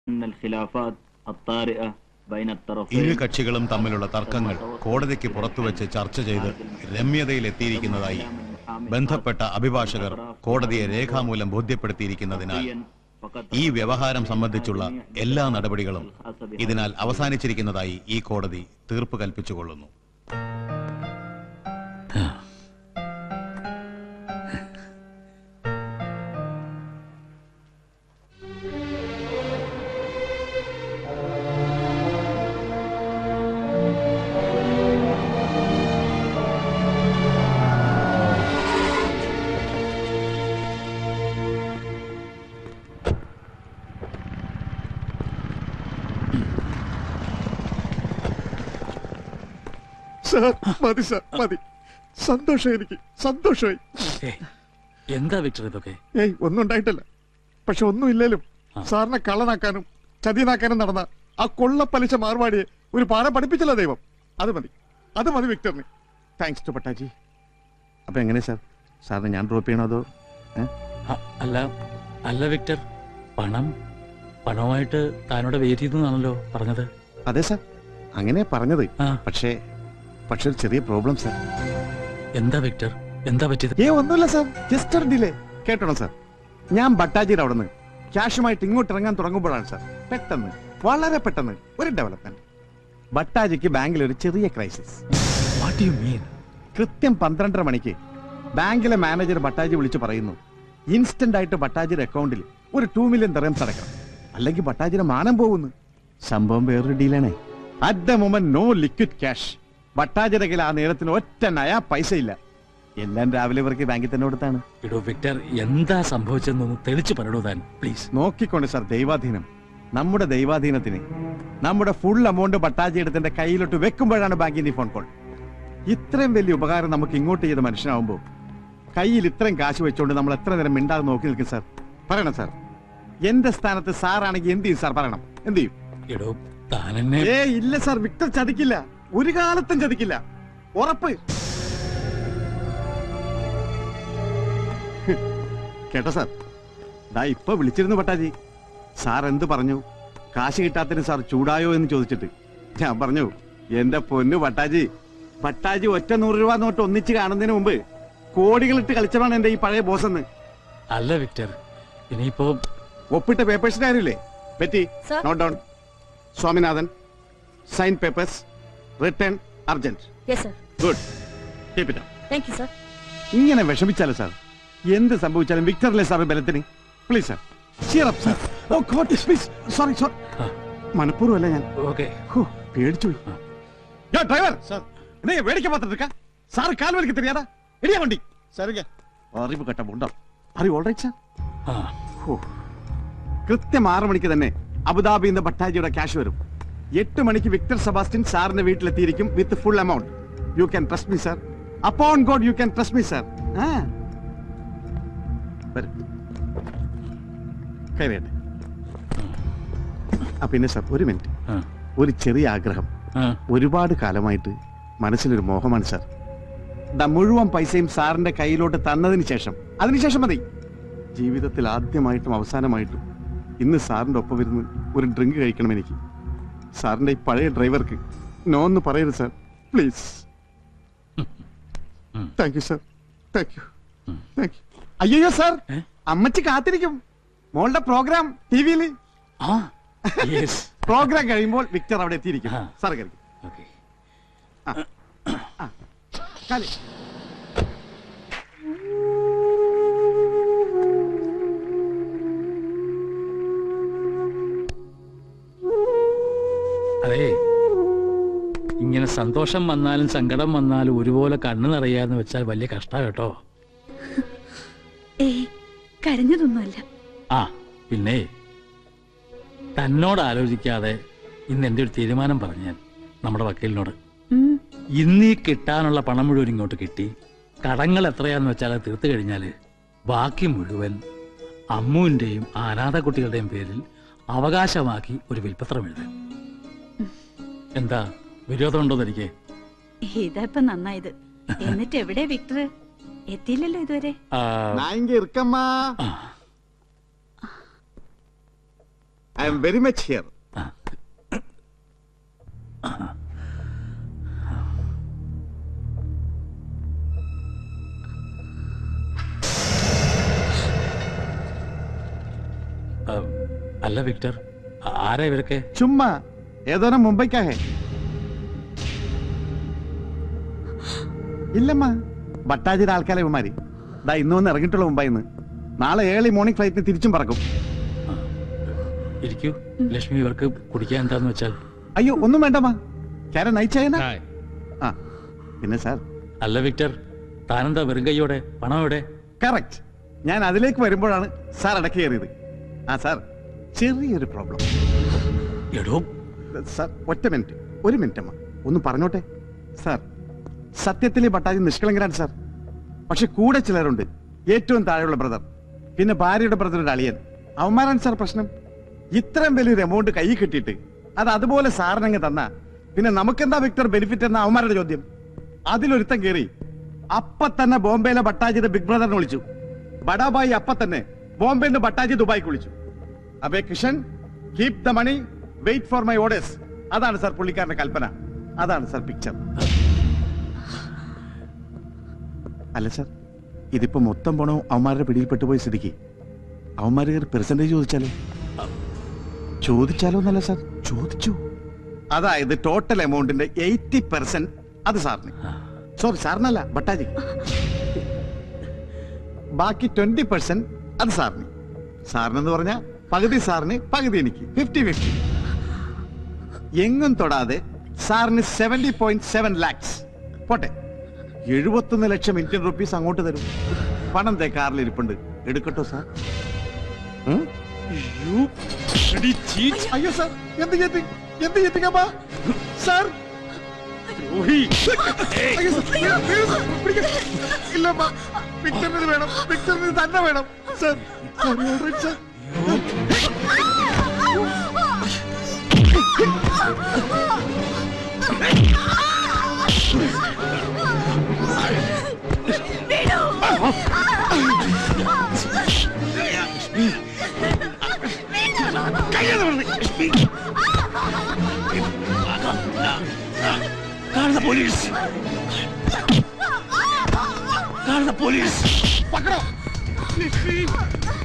أن الخلافات الطارئة بين ഇരു الطرفين കക്ഷികളും തമ്മിലുള്ള തർക്കങ്ങൾ കോടതിക്ക് പുറത്തുവച്ച് ചർച്ച ചെയ്ത് രമ്യതയിലെത്തിയിരിക്കുന്നതായി ബന്ധപ്പെട്ട അഭിഭാഷകർ കോടതിയെ രേഖാമൂലം ബോധ്യപ്പെടുത്തിയിരിക്കുന്നതിനാൽ فقد ഈ വ്യവഹാരം സംബന്ധിച്ചുള്ള എല്ലാ നടപടികളും ഇതിനാൽ അവസാനിച്ചിരിക്കുന്നതായി ഈ കോടതി തീർപ്പ് കൽപ്പിച്ചുകൊള്ളുന്നു സാർ മതി സാർ മതി സന്തോഷം എനിക്ക് സന്തോഷമായി ഏയ്, എന്താ വിക്ടർ ഇതൊക്കെ ഏയ് ഒന്നും ഉണ്ടായിട്ടില്ല പക്ഷെ ഒന്നും ഇല്ലേലും സാറിനെ കള്ളനാക്കാനും ചതിയനാക്കാനും നടന്ന ആ കൊള്ളപ്പലിശ മാർവാടിയെ ഒരു പാഠം പഠിപ്പിച്ചല്ലോ ദൈവം അത് മതി അത് മതി വിക്ടറിന് താങ്ക്സ് ടു പട്ടാജി അപ്പൊ എങ്ങനെ സാർ സാറിനെ ഞാൻ ഡ്രോപ്പ് ചെയ്യണോ അതോ ഏ? അ- അല്ല അല്ല വിക്ടർ പണം പണവുമായിട്ട് താനോട് വെയിറ്റ് ചെയ്തെന്നാണല്ലോ പറഞ്ഞത് അതെ സാർ അങ്ങനെ പറഞ്ഞത് ആ പക്ഷേ പക്ഷെ ഒരു ചെറിയ പ്രോബ്ലം സാർ എന്താ വിക്ടർ എന്താ പറ്റിയത് ഏ ഒന്നുമില്ല സാർ ജസ്റ്റ് ഒരു ഡിലേ കേട്ടോണം സാർ ഞാൻ ബട്ടാജിയുടെ അവിടെ നിന്ന് ക്യാഷുമായിട്ട് ഇങ്ങോട്ട് ഇറങ്ങാൻ തുടങ്ങുമ്പോഴാണ് സാർ പെട്ടെന്ന് വളരെ പെട്ടെന്ന് ഒരു ഡെവലപ്മെന്റ് ബട്ടാജിക്ക് ബാങ്കിൽ ഒരു ചെറിയ ക്രൈസിസ് വാട്ട് യു മീൻ കൃത്യം പന്ത്രണ്ടര മണിക്ക് ബാങ്കിലെ മാനേജർ ബട്ടാജി വിളിച്ചു പറയുന്നു ഇൻസ്റ്റന്റ് ആയിട്ട് ബട്ടാജിയുടെ അക്കൗണ്ടിൽ ഒരു ടു മില്യൺ ദറംസ് അടക്കണം അല്ലെങ്കിൽ ബട്ടാജിയുടെ മാനം പോകുന്നു സംഭവം വേറൊരു ഡീലാണേ at the moment no liquid cash ബട്ടാജിയുടെ കയ്യിൽ ആ നേരത്തിന് ഒറ്റ നയാ പൈസ ഇല്ല എല്ലാം രാവിലെ ഇവർക്ക് ബാങ്കിൽ തന്നെ കൊടുത്താണ് ഇടോ വിക്ടർ എന്താ സംഭവിച്ചതെന്നൊന്ന് തെളിച്ചു പറയണോ താൻ പ്ലീസ് നോക്കിക്കൊണ്ട് സാർ ദൈവാധീനം നമ്മുടെ ദൈവാധീനത്തിന് നമ്മുടെ ഫുൾ എമൗണ്ട് ബട്ടാജി എടുത്തിന്റെ കയ്യിലോട്ട് വെക്കുമ്പോഴാണ് ബാങ്കിന്റെ ഈ ഫോൺ കോൾ ഇത്രയും വലിയ ഉപകാരം നമുക്ക് ഇങ്ങോട്ട് ചെയ്ത മനുഷ്യനാവുമ്പോൾ കയ്യിൽ ഇത്രയും കാശ് വെച്ചുകൊണ്ട് നമ്മൾ എത്ര നേരം മിണ്ടാതെ നോക്കി നിൽക്കും സാർ പറയണം സാർ എന്റെ സ്ഥാനത്ത് സാറാണെങ്കിൽ എന്ത് ചെയ്യും സാർ പറയണം എന്ത് ചെയ്യും ഇടോ താൻ എന്നെ ഏ ഇല്ല സാർ വിക്ടർ ചതിക്കില്ല ഒരു കാലത്തും ചതിക്കില്ല ഉറപ്പ് കേട്ടോ സാർ ദാ ഇപ്പൊ വിളിച്ചിരുന്നു പട്ടാജി സാർ എന്ത് പറഞ്ഞു കാശ് കിട്ടാത്തതിന് സാർ ചൂടായോ എന്ന് ചോദിച്ചിട്ട് ഞാൻ പറഞ്ഞു എന്റെ പൊന്നു പട്ടാജി പട്ടാജി ഒറ്റ നൂറ് രൂപ നോട്ട് ഒന്നിച്ച് കാണുന്നതിന് മുമ്പ് കോടികളിട്ട് കളിച്ചതാണ് എന്റെ ഈ പഴയ ബോസ് എന്ന് അല്ല വിക്ടർ ഇനിയിപ്പോ ഒപ്പിട്ട പേപ്പേഴ്സിന്റെ കാര്യമില്ലേ പറ്റി Sir. Note down Swaminathan sign papers return urgent yes sir good keep it thank you sir ഇങ്ങനെ വിഷമിച്ചാലോ സാർ എന്ത് സംഭവിച്ചാലും വിക്ടറിലെ സാർ ബലത്തിന് please sir cheer up sir oh god please sorry sorry ആ. മനഃപൂർവ്വമല്ല ഞാൻ ഓക്കെ ഹോ, പേടിച്ചു പോയി ആ. യോ ഡ്രൈവർ സാർ നീ വേടിക്കാൻ പാത്രം എടുക്ക സാർ കാൽ വലിക്ക് தெரியாதா ഇടിയാ വണ്ടി சரிங்க അറിവ് കേട്ട മുണ്ടോ അറി ഓൾറൈറ്റ് സാർ ആ ഹോ. കൃത്യം ആറ് മണിക്ക് തന്നെ അബുദാബിയിൽ നിന്ന് ഭട്ടാജിയുടെ ക്യാഷ് വരും എട്ട് മണിക്ക് വിക്ടർ സെബാസ്റ്റ്യൻ സാറിന്റെ വീട്ടിലെത്തിയിരിക്കും with full amount you can trust me sir upon god you can trust me sir കയറിയട്ടെ ആ പിന്നെ സാർ ഒരു മിനിറ്റ് ആ, ഒരു ചെറിയ ആഗ്രഹം ആ. ഒരുപാട് കാലമായിട്ട് മനസ്സിലൊരു മോഹമാണ് സാർ ദാ മുഴുവൻ പൈസയും സാറിന്റെ കയ്യിലോട്ട് തന്നതിന് ശേഷം അതിനുശേഷം മതി ജീവിതത്തിൽ ആദ്യമായിട്ടും അവസാനമായിട്ടും ഇന്ന് സാറിന്റെ ഒപ്പം ഇരുന്ന് ഒരു ഡ്രിങ്ക് കഴിക്കണം എനിക്ക് സാറിന്റെ ഈ പഴയ ഡ്രൈവർക്ക് നോ എന്ന് പറയരുത് sir please thank you sir thank you thank you അയ്യോ സാർ ഏ? അമ്മച്ചി കാത്തിരിക്കും മോളുടെ പ്രോഗ്രാം ടി വിയിൽ ആ യെസ് പ്രോഗ്രാം കഴിയുമ്പോൾ വിക്ടർ അവിടെ എത്തിയിരിക്കും ആ. സാർ കഴിക്കും ഓക്കെ കാലി അതെ ഇങ്ങനെ സന്തോഷം വന്നാലും സങ്കടം വന്നാലും ഒരുപോലെ കണ്ണു നിറയാന്ന് വെച്ചാൽ വലിയ കഷ്ടാ കേട്ടോ ഏയ് കരഞ്ഞതൊന്നുമല്ല ആ പിന്നെ തന്നോട് ആലോചിക്കാതെ ഇന്ന് എൻ്റെ ഒരു തീരുമാനം പറഞ്ഞു ഞാൻ നമ്മുടെ വക്കീലിനോട് ഉം, ഇന്നീ കിട്ടാനുള്ള പണം മുഴുവൻ ഇങ്ങോട്ട് കിട്ടി കടങ്ങൾ എത്രയാന്ന് വെച്ചാൽ അത് തീർത്തു കഴിഞ്ഞാൽ ബാക്കി മുഴുവൻ അമ്മുവിൻ്റെയും അനാഥ കുട്ടികളുടെയും പേരിൽ അവകാശമാക്കി ഒരു വിൽപ്പത്രം എഴുതാൻ എന്താ വിരോധമുണ്ടോന്ന് എനിക്ക് ഇതാ ഇപ്പൊ നന്നായത് എന്നിട്ട് എവിടെ വിക്ടർ എത്തിയില്ലല്ലോ ഇതുവരെ ആ, நான் இங்க இருக்கம்மா ആ, I am very much here ആ, അല്ല വിക്ടർ ആ- ആരാ ഇവരൊക്കെ ചുമ്മാ ഏതോരം മുംബൈക്കാ ഹേ ഇല്ലമ്മ ഭട്ടാജിയുടെ ആൾക്കാരെ ഇവന്മാര് ദാ ഇന്ന് വന്ന് ഇറങ്ങിയിട്ടുള്ള മുംബൈന്ന് നാളെ ഏർലി മോർണിംഗ് ഫ്ലൈറ്റിന് തിരിച്ചും പറക്കും ഇരിക്കൂ ലക്ഷ്മി ഇവർക്ക് കുടിക്കാൻ എന്താന്ന് വെച്ചാൽ അയ്യോ ഒന്നും വേണ്ടമ്മ കാരൻ നയിച്ചേന ആ പിന്നെ സാർ അല്ല വിക്ടർ താനെന്താ വെറും കൈയോടെ പണം എവിടെ കറക്റ്റ് ഞാൻ അതിലേക്ക് വരുമ്പോഴാണ് സാർ ഇടയ്ക്ക് കയറിയത് ആ സാർ ചെറിയൊരു പ്രോബ്ലം എടോ സാർ ഒറ്റ മിനിറ്റ് ഒരു മിനിറ്റ് അമ്മ ഒന്ന് പറഞ്ഞോട്ടെ സാർ സത്യത്തിൽ ഈ ഭട്ടാജി നിഷ്കളങ്കരാണ് സാർ പക്ഷെ കൂടെ ചിലരുണ്ട് ഏറ്റവും താഴെയുള്ള ബ്രദർ പിന്നെ ഭാര്യയുടെ ബ്രദറുടെ അളിയൻ അവന്മാരാണ് സാർ പ്രശ്നം ഇത്രയും വലിയൊരു എമൗണ്ട് കൈ കിട്ടിയിട്ട് അത് അതുപോലെ സാറിനങ്ങ് തന്ന പിന്നെ നമുക്കെന്താ വിക്ടർ ബെനിഫിറ്റ് എന്ന അവന്മാരുടെ ചോദ്യം അതിലൊരുത്തം കയറി അപ്പ തന്നെ ബോംബെയിലെ ഭട്ടാജിയുടെ ബിഗ് ബ്രദറിനെ വിളിച്ചു ബഡാബായി അപ്പ തന്നെ ബോംബെയിൽ നിന്ന് ഭട്ടാജി ദുബായിക്ക് വിളിച്ചു അബേ Kishan keep the money wait for my orders അതാണ് സാർ പുള്ളിക്കാരന്റെ കൽപ്പന അതാണ് സാർ പിക്ചർ അല്ല സാർ ഇതിപ്പോ മൊത്തം പണവും അവന്മാരുടെ പിടിയിൽപ്പെട്ടു പോയ സ്ഥിതിക്ക് അവന്മാര് പെർസെന്റേജ് ചോദിച്ചാലോ ചോദിച്ചാലോ എന്നല്ല സാർ ചോദിച്ചു അതായത് ടോട്ടൽ എമൗണ്ടിന്റെ എയ്റ്റി പെർസെന്റ് അത് സാറിന് സോറി സാറിനല്ല ഭട്ടാജി ബാക്കി ട്വന്റി പെർസെന്റ് അത് സാറിന് സാറിനെന്ന് പറഞ്ഞാൽ പകുതി സാറിന് പകുതി എനിക്ക് ഫിഫ്റ്റി ഫിഫ്റ്റി എങ്ങും തൊടാതെ സാറിന് സെവന്റി പോയിന്റ് സെവൻ ലാക്സ് പോട്ടെ എഴുപത്തൊന്ന് ലക്ഷം ഇന്ത്യൻ റുപ്പീസ് അങ്ങോട്ട് തരും പണം തേ കാറിൽ ഇരിപ്പുണ്ട് എടുക്കട്ടോ സാർ ഉം? അയ്യോ സാർ എന്ത് ചെയ്തി എന്ത് ചെയ്തിക്കപ്പാ സാർ ദ്രോഹി. അയ്യോ സാർ, അയ്യോ, അയ്യോ സാർ, പിടിക്ക്. ഇല്ലപ്പാ പിക്ചറിന് വേണം പിക്ചറിന് തന്നെ വേണം സാർ സാർ, ഓൾറൈറ്റ് സാർ പക്കടോ